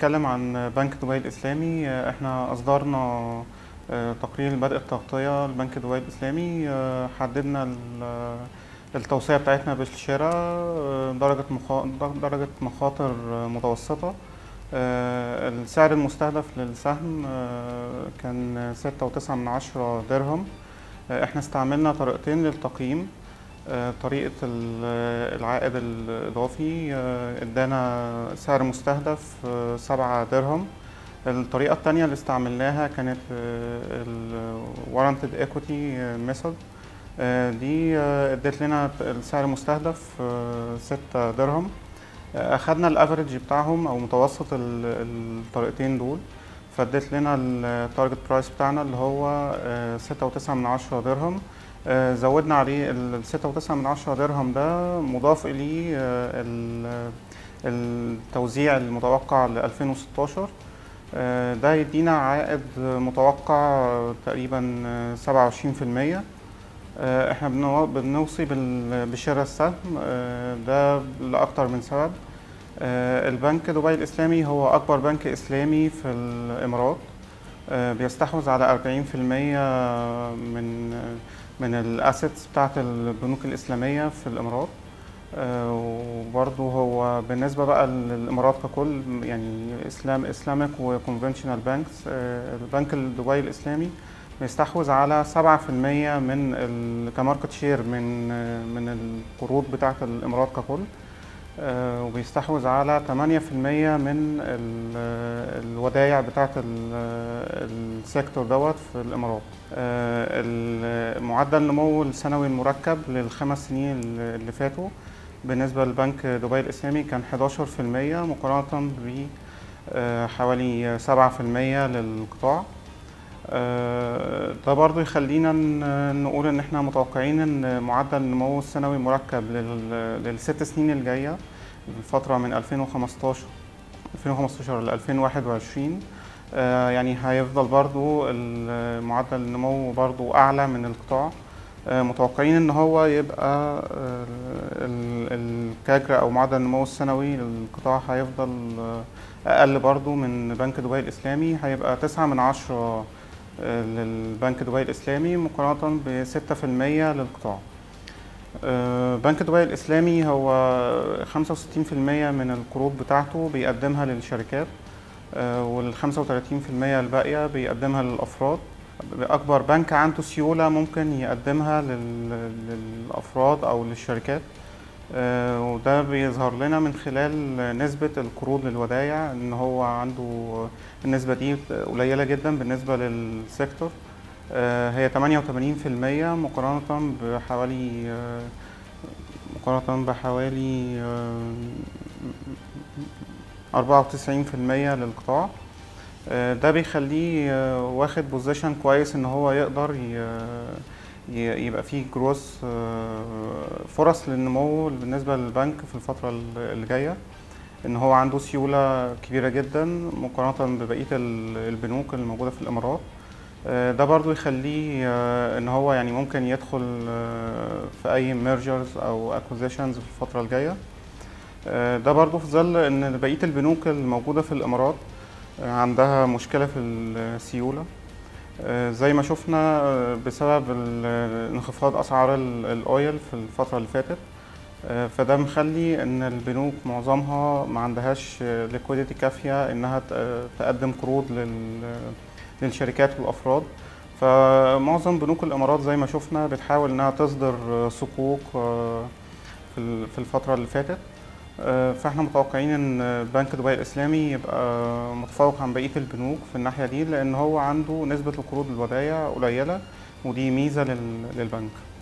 هنتكلم عن بنك دبي الإسلامي آه، احنا أصدرنا آه، تقرير بدء التغطية لبنك دبي الإسلامي آه، حددنا ال- التوصية بتاعتنا بالشراء آه، درجة مخا... درجة مخاطر آه، متوسطة آه، السعر المستهدف للسهم آه، كان ستة وتسعة من عشرة درهم آه، احنا استعملنا طريقتين للتقييم آه، طريقة ال- العائد الإضافي آه، ادانا سعر مستهدف آه، سبعة درهم الطريقة التانية اللي استعملناها كانت ال Warranted Equity Method آه، دي آه، ادت لنا السعر المستهدف آه، ستة درهم آه، أخدنا الافريج بتاعهم أو متوسط ال- الطريقتين دول فادت لنا التارجت برايس بتاعنا اللي هو آه، ستة وتسعة من عشرة درهم آه، زودنا عليه الستة وتسعة من عشرة درهم ده مضاف إليه آه، ال- التوزيع المتوقع ل 2016 آه، ده يدينا عائد متوقع تقريبا سبعة وعشرين في المية احنا بنو- بنوصي بال- بشراء السهم آه، ده لأكتر من سبب آه، البنك دبي الإسلامي هو أكبر بنك إسلامي في الإمارات آه، بيستحوذ على 40% من من الاسيتس بتاعت البنوك الإسلامية في الإمارات آه، وبرضه هو بالنسبة بقى للإمارات ككل يعني إسلام إسلامك وكونفنشنال بانكس البنك الدبي الإسلامي بيستحوذ على 7% من ال- كماركت شير من آه، من القروض بتاعت الإمارات ككل آه، وبيستحوذ على 8% من ال- الودايع بتاعت ال- السيكتور دوت في الإمارات آه، ال- معدل النمو السنوي المركب للخمس سنين اللي فاتوا بالنسبة للبنك دبي الإسلامي كان 11% مقارنة ب آه، حوالي 7% للقطاع آه، ده برضو يخلينا ن- نقول ان احنا متوقعين ان معدل النمو السنوي المركب لل- للست سنين الجاية الفترة من 2015 2015 ل 2021 آه، يعني هيفضل برضو ال- معدل النمو برضو أعلى من القطاع آه، متوقعين ان هو يبقى آه، ال- الكاجر او معدل النمو السنوي للقطاع هيفضل آه، اقل برضو من بنك دبي الاسلامي هيبقى تسعة من عشرة آه، للبنك دبي الاسلامي مقارنة بستة في المية للقطاع آه، بنك دبي الاسلامي هو 65% من القروض بتاعته بيقدمها للشركات وال 35% الباقية بيقدمها للأفراد أكبر بنك عنده سيولة ممكن يقدمها لل- للأفراد أو للشركات آه، وده بيظهر لنا من خلال نسبة القروض للودايع إن هو عنده النسبة دي قليلة جدا بالنسبة للسيكتور آه، هي 88% مقارنة بحوالي آه، مقارنة بحوالي أربعة وتسعين في المية للقطاع آه، ده بيخليه آه، واخد بوزيشن كويس ان هو يقدر ي- ي- يبقى فيه جروس فرص للنمو بالنسبة للبنك في الفترة ال- اللي جاية ان هو عنده سيولة كبيرة جدا مقارنة ببقية ال- البنوك الموجودة في الامارات آه، ده برضو يخليه آه، ان هو يعني ممكن يدخل آه، في اي ميرجرز او اكوزيشنز في الفترة الجاية آه، ده برضو في ظل ان بقية البنوك الموجودة في الامارات آه، عندها مشكلة في السيولة آه، زي ما شفنا آه، بسبب ال- انخفاض اسعار ال- الاويل في الفترة اللي فاتت آه، فده مخلي ان البنوك معظمها ما عندهاش ليكويديتي كافية انها ت- تقدم قروض لل- للشركات والافراد فمعظم بنوك الامارات زي ما شفنا بتحاول انها تصدر آه، صكوك آه، في ال- في الفترة اللي فاتت آه، فاحنا متوقعين ان بنك دبي الاسلامي يبقى متفوق عن بقيه البنوك في الناحيه دي لان هو عنده نسبه القروض الودايع قليله ودي ميزه لل- للبنك